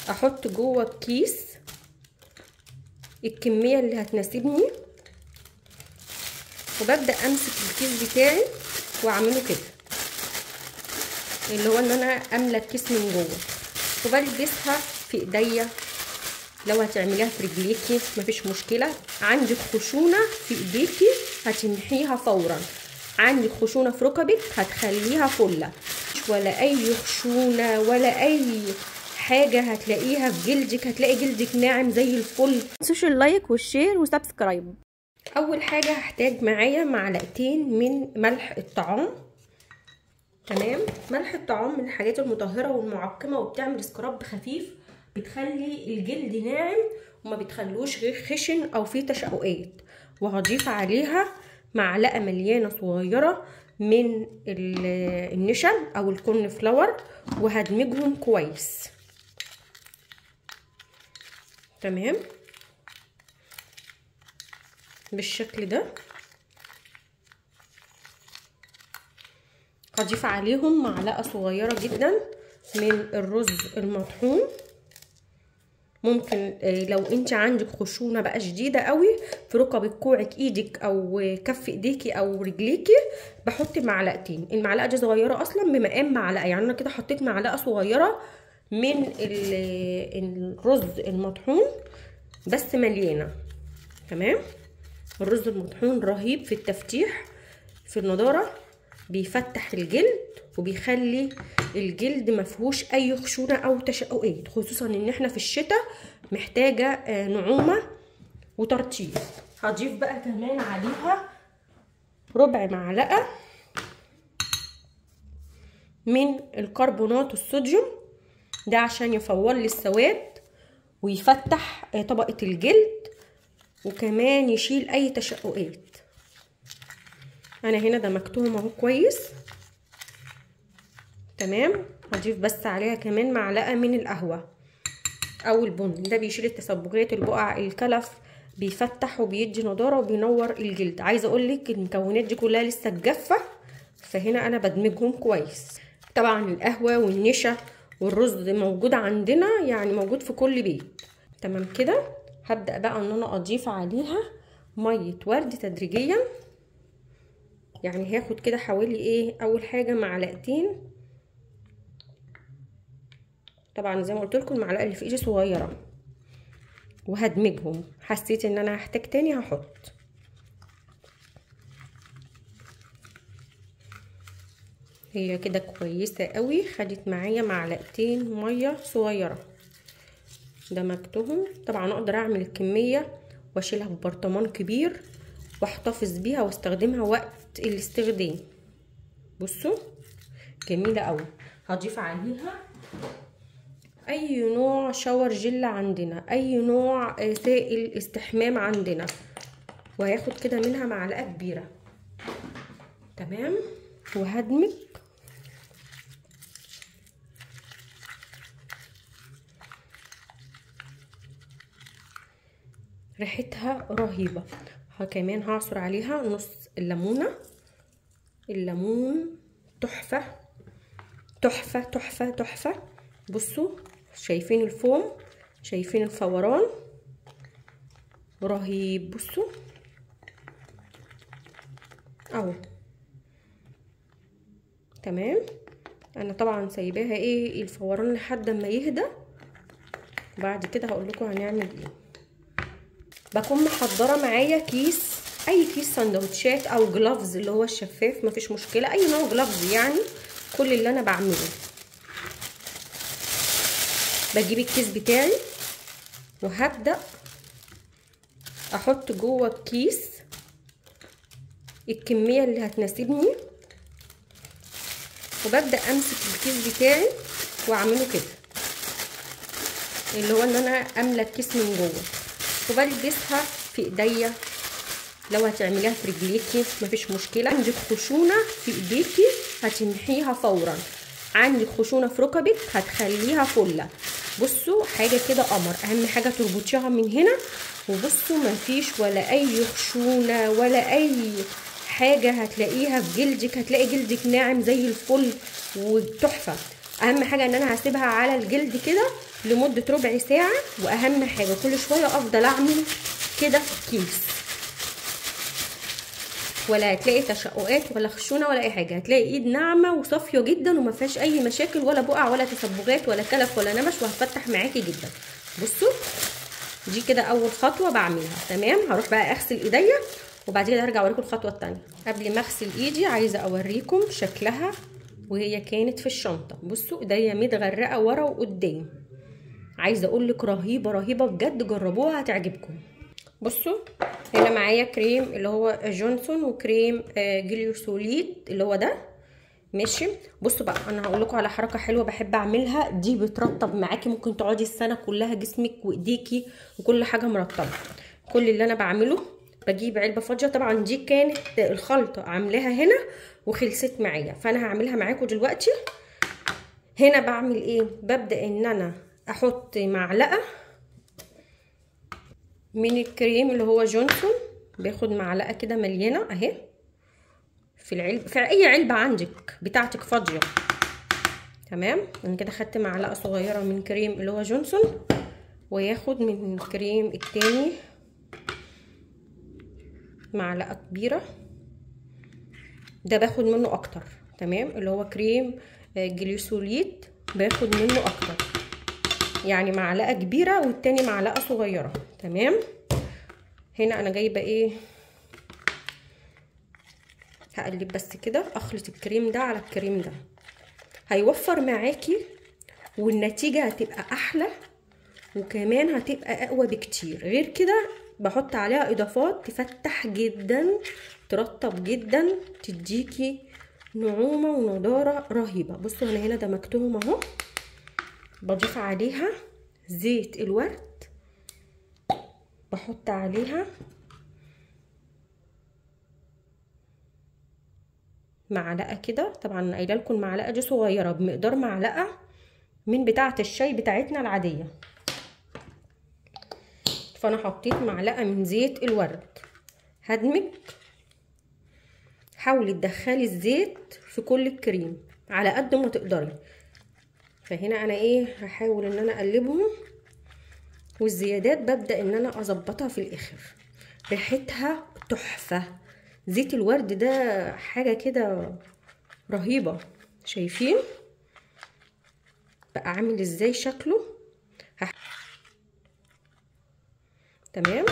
احط جوه الكيس الكميه اللي هتناسبني وببدا امسك الكيس بتاعي واعمله كده اللي هو ان انا املى الكيس من جوه وبلبسها في ايديا لو هتعمليها في رجليكي مفيش مشكله عندك خشونه في ايديكي هتمحيها فورا عندك خشونه في ركبك هتخليها فله ولا اي خشونه ولا اي حاجه هتلاقيها في جلدك هتلاقي جلدك ناعم زي الفل تنسوش اللايك والشير وسبسكرايب اول حاجه هحتاج معايا معلقتين من ملح الطعام تمام ملح الطعام من الحاجات المطهره والمعقمه وبتعمل سكراب خفيف بتخلي الجلد ناعم وما بتخلوش غير خشن او فيه تشققات وهضيف عليها معلقه مليانه صغيره من النشا او الكورن فلاور وهدمجهم كويس تمام بالشكل ده هضيف عليهم معلقه صغيره جدا من الرز المطحون ممكن لو انت عندك خشونه بقى شديده قوي في ركبك كوعك ايدك او كف ايديكي او رجليكي بحط معلقتين المعلقه دي صغيره اصلا بمقام معلقه يعني انا كده حطيت معلقه صغيره من الرز المطحون بس مليانه تمام الرز المطحون رهيب في التفتيح في النضاره بيفتح الجلد وبيخلي الجلد مفهوش اي خشونه او تشققات خصوصا ان احنا في الشتاء محتاجه نعومه وترطيب هضيف بقى كمان عليها ربع معلقه من الكربونات الصوديوم ده عشان يفور لي السواد ويفتح طبقه الجلد وكمان يشيل اي تشققات انا هنا دمجتهم اهو كويس تمام هضيف بس عليها كمان معلقه من القهوه او البن ده بيشيل التسبغات البقع الكلف بيفتح وبيدي نضاره وبينور الجلد عايزه اقول لك المكونات دي كلها لسه جافه فهنا انا بدمجهم كويس طبعا القهوه والنشا والرز موجود عندنا يعني موجود في كل بيت تمام كده هبدا بقى ان انا اضيف عليها ميه ورد تدريجيا يعني هاخد كده حوالي ايه اول حاجه معلقتين طبعا زي ما قلت لكم المعلقه اللي في ايدي صغيره وهدمجهم حسيت ان انا هحتاج تاني هحط هي كده كويسه قوي خدت معايا معلقتين ميه صغيره دمجتهم طبعا اقدر اعمل الكميه واشيلها في برطمان كبير واحتفظ بيها واستخدمها وقت الاستخدام بصوا جميله قوي هضيف عليها اي نوع شاور جل عندنا اي نوع سائل استحمام عندنا وهاخد كده منها معلقه كبيره تمام وهدمج ريحتها رهيبه كمان هعصر عليها نص الليمونه الليمون تحفه تحفه تحفه تحفه بصوا شايفين الفوم شايفين الفوران رهيب بصوا اهو تمام انا طبعا سايباها ايه الفوران لحد ما يهدى بعد كده هقول لكم هنعمل ايه بكون محضره معايا كيس اي كيس سندوتشات او جلافز اللي هو الشفاف مفيش مشكله اي نوع جلافز يعني كل اللي انا بعمله بجيب الكيس بتاعي وهبدا احط جوه الكيس الكميه اللي هتناسبني وببدا امسك الكيس بتاعي واعمله كده اللي هو ان انا املى الكيس من جوه وبلبسها في ايديا لو هتعمليها في رجليكي مفيش مشكله عندك خشونه في ايديكي هتمحيها فورا عندك خشونه في ركبك هتخليها فله بصوا حاجه كده قمر اهم حاجه تربطيها من هنا وبصوا مفيش ولا اي خشونه ولا اي حاجه هتلاقيها في جلدك هتلاقي جلدك ناعم زي الفل وتحفه اهم حاجه ان انا هسيبها على الجلد كده لمده ربع ساعه واهم حاجه كل شويه افضل اعمل كده في الكيس ولا هتلاقي تشققات ولا خشونه ولا اي حاجه هتلاقي ايد ناعمه وصافيه جدا وما فيهاش اي مشاكل ولا بقع ولا تسبغات ولا كلف ولا نمش وهتفتح معاكي جدا بصوا دي كده اول خطوه بعملها تمام هروح بقى اغسل ايديا وبعد كده هرجع اوريكم الخطوه الثانيه قبل ما اغسل ايدي عايزه اوريكم شكلها وهي كانت في الشنطه بصوا ايديا متغرقه ورا وقدام عايزه اقول لك رهيبه رهيبه بجد جربوها هتعجبكم بصوا هنا معايا كريم اللي هو جونسون وكريم جليوسوليد اللي هو ده ماشي بصوا بقى انا هقول لكم على حركه حلوه بحب اعملها دي بترطب معاكي ممكن تقعدي السنه كلها جسمك وايديكي وكل حاجه مرطبه كل اللي انا بعمله بجيب علبه فاضيه طبعا دي كانت الخلطه عاملاها هنا وخلصت معايا فانا هعملها معاكم دلوقتي هنا بعمل ايه ببدا ان انا احط معلقه من الكريم اللي هو جونسون باخد معلقه كده مليانه اهي في العلبه في اي علبه عندك بتاعتك فاضيه تمام انا كده خدت معلقه صغيره من كريم اللي هو جونسون وياخد من الكريم التاني معلقه كبيره ده باخد منه اكتر تمام اللي هو كريم جليسوليت باخد منه اكتر يعني معلقه كبيره والتاني معلقه صغيره تمام هنا انا جايبه ايه هقلب بس كده اخلط الكريم ده على الكريم ده هيوفر معاكي والنتيجه هتبقى احلى وكمان هتبقى اقوى بكتير غير كده بحط عليها اضافات تفتح جدا ترطب جدا تديكي نعومه ونضاره رهيبه بصوا انا هنا دمجتهم اهو بضيف عليها زيت الورد بحط عليها معلقه كده طبعا قايله لكم المعلقه دي صغيره بمقدار معلقه من بتاعه الشاي بتاعتنا العاديه فانا حطيت معلقه من زيت الورد هدمج حاولي تدخلي الزيت في كل الكريم على قد ما تقدري فهنا انا ايه هحاول ان انا اقلبهم والزيادات ببدا ان انا اظبطها في الاخر ريحتها تحفه زيت الورد ده حاجه كده رهيبه شايفين بقى عامل ازاي شكله هح... تمام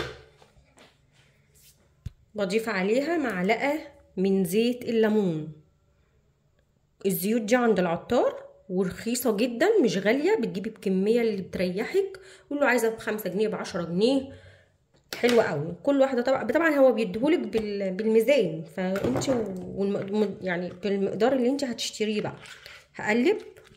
بضيف عليها معلقه من زيت الليمون الزيوت دي عند العطار ورخيصه جدا مش غاليه بتجيبي بكميه اللي بتريحك قول له عايزه بخمسة جنيه بعشرة جنيه حلوه قوي كل واحده طبعا طبعا هو بيديهولك بالميزان فانت والم... يعني بالمقدار اللي انت هتشتريه بقى هقلب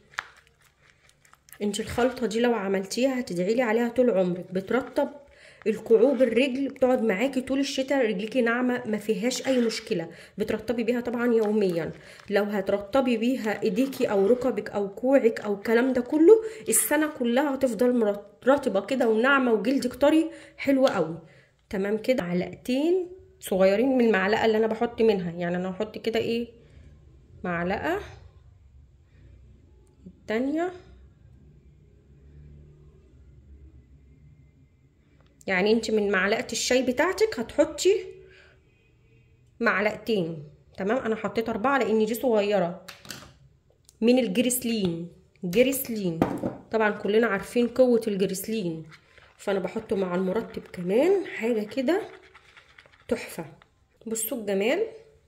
انت الخلطه دي لو عملتيها هتدعيلي عليها طول عمرك بترطب الكعوب الرجل بتقعد معاكي طول الشتاء رجليكي ناعمه ما فيهاش اي مشكله بترطبي بيها طبعا يوميا لو هترطبي بيها ايديكي او ركبك او كوعك او الكلام ده كله السنه كلها هتفضل رطبه كده وناعمه وجلدك طري حلوه قوي تمام كده معلقتين صغيرين من المعلقه اللي انا بحط منها يعني انا هحط كده ايه معلقه التانيه يعني انت من معلقه الشاي بتاعتك هتحطي معلقتين تمام انا حطيت اربعه لان دي صغيره من الجريسلين جريسلين طبعا كلنا عارفين قوه الجريسلين فانا بحطه مع المرطب كمان حاجه كده تحفه بصوا الجمال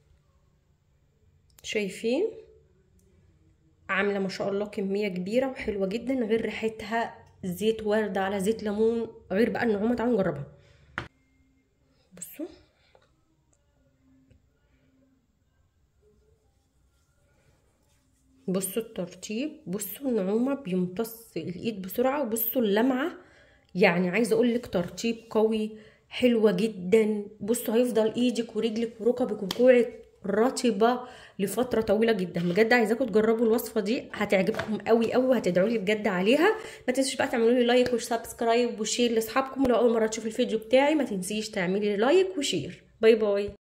شايفين عامله ما شاء الله كميه كبيره وحلوه جدا غير ريحتها زيت ورد على زيت ليمون غير بقى النعومه تعالوا نجربها بصوا بصوا الترطيب بصوا النعومه بيمتص الايد بسرعه وبصوا اللمعه يعني عايزه اقول لك ترطيب قوي حلوه جدا بصوا هيفضل ايدك ورجلك وركبك وكوعك رطبه لفتره طويله جدا بجد عايزاكم تجربوا الوصفه دي هتعجبكم قوي قوي وهتدعوا لي بجد عليها ما تنسوش بقى تعملوا لي لايك وسبسكرايب وشير لاصحابكم ولو اول مره تشوفوا الفيديو بتاعي ما تنسيش تعملي لايك وشير باي باي